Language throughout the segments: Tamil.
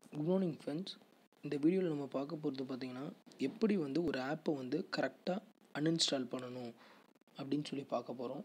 குட் மார்னிங் ஃப்ரெண்ட்ஸ் இந்த வீடியோவில் நம்ம பார்க்க போகிறது பார்த்திங்கன்னா எப்படி வந்து ஒரு ஆப்பை வந்து கரெக்டாக அன்இன்ஸ்டால் பண்ணணும் அப்படின்னு சொல்லி பார்க்க போகிறோம்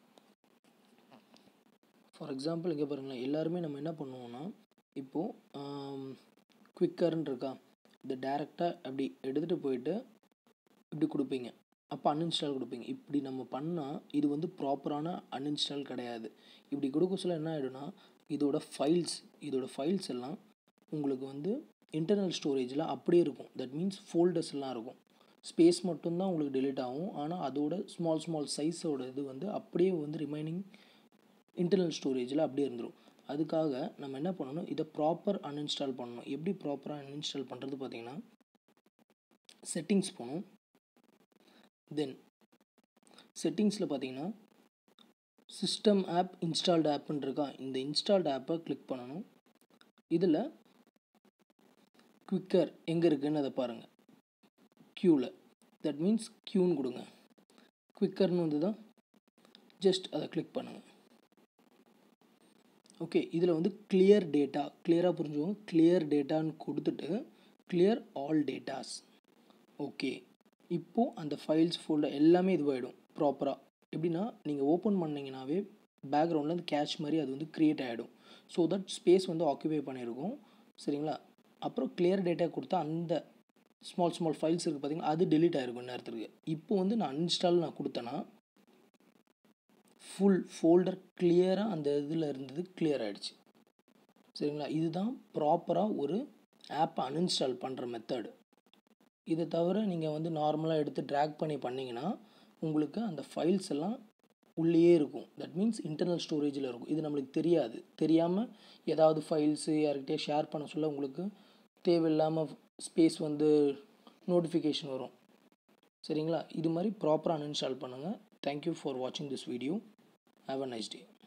ஃபார் எக்ஸாம்பிள் இங்கே பாருங்களேன் எல்லாருமே நம்ம என்ன பண்ணுவோம்னா இப்போது குவிக்கர்னு இருக்கா இதை டேரெக்டாக அப்படி எடுத்துகிட்டு போயிட்டு இப்படி கொடுப்பீங்க அப்போ அன்இன்ஸ்டால் கொடுப்பீங்க இப்படி நம்ம பண்ணால் இது வந்து ப்ராப்பரான அன்இன்ஸ்டால் கிடையாது இப்படி கொடுக்க சொல்ல என்ன ஆகிடும்னா இதோட ஃபைல்ஸ் இதோட ஃபைல்ஸ் எல்லாம் உங்களுக்கு வந்து இன்டர்னல் ஸ்டோரேஜில் அப்படியே இருக்கும் தட் மீன்ஸ் ஃபோல்டர்ஸ் எல்லாம் இருக்கும் ஸ்பேஸ் மட்டும்தான் உங்களுக்கு delete ஆகும் ஆனால் அதோட ஸ்மால் ஸ்மால் சைஸோட இது வந்து அப்படியே வந்து ரிமைனிங் இன்டர்னல் ஸ்டோரேஜில் அப்படியே இருந்துடும் அதுக்காக நம்ம என்ன பண்ணணும் இதை ப்ராப்பர் அன்இன்ஸ்டால் பண்ணணும் எப்படி ப்ராப்பராக அன்இன்ஸ்டால் பண்ணுறது பார்த்தீங்கன்னா செட்டிங்ஸ் போகணும் தென் செட்டிங்ஸில் பார்த்தீங்கன்னா சிஸ்டம் ஆப் இன்ஸ்டால்டு ஆப்னு இருக்கா இந்த இன்ஸ்டால்டு ஆப்பை கிளிக் பண்ணணும் இதில் குவிக்கர் எங்கே இருக்குன்னு அதை பாருங்கள் க்யூவில் தட் மீன்ஸ் க்யூன்னு கொடுங்க குவிக்கர்னு வந்து தான் ஜஸ்ட் அதை கிளிக் பண்ணுங்கள் ஓகே இதில் வந்து கிளியர் டேட்டா கிளியராக புரிஞ்சுக்கோங்க கிளியர் டேட்டான்னு கொடுத்துட்டு கிளியர் ஆல் டேட்டாஸ் ஓகே இப்போது அந்த ஃபைல்ஸ் ஃபோல்டர் எல்லாமே இதுவாகிடும் ப்ராப்பராக எப்படின்னா நீங்கள் ஓப்பன் பண்ணிங்கனாவே பேக்ரவுண்டில் அந்த கேட்ச் மாதிரி அது வந்து க்ரியேட் ஆகிடும் ஸோ தட் ஸ்பேஸ் வந்து ஆக்குபை பண்ணியிருக்கும் சரிங்களா அப்புறம் கிளியர் டேட்டா கொடுத்தா அந்த ஸ்மால் ஸ்மால் ஃபைல்ஸ் இருக்குது பார்த்தீங்கன்னா அது delete ஆகிருக்கும் நேரத்துக்கு இப்போ வந்து நான் அன்இன்ஸ்டால் நான் கொடுத்தேன்னா ஃபுல் ஃபோல்டர் கிளியராக அந்த இதில் இருந்தது கிளியர் ஆகிடுச்சு சரிங்களா இதுதான் ப்ராப்பராக ஒரு ஆப்பை அன்இன்ஸ்டால் பண்ணுற மெத்தடு இதை தவிர நீங்கள் வந்து நார்மலாக எடுத்து ட்ராக் பண்ணி பண்ணிங்கன்னா உங்களுக்கு அந்த ஃபைல்ஸ் எல்லாம் உள்ளேயே இருக்கும் தட் மீன்ஸ் இன்டர்னல் ஸ்டோரேஜில் இருக்கும் இது நம்மளுக்கு தெரியாது தெரியாமல் ஏதாவது ஃபைல்ஸு யார்கிட்டயே ஷேர் பண்ண சொல்ல உங்களுக்கு தேவையில்லாமல் ஸ்பேஸ் வந்து நோட்டிஃபிகேஷன் வரும் சரிங்களா இது மாதிரி ப்ராப்பராக அன்இன்ஸ்டால் பண்ணுங்கள் தேங்க்யூ ஃபார் வாட்சிங் this video have a nice day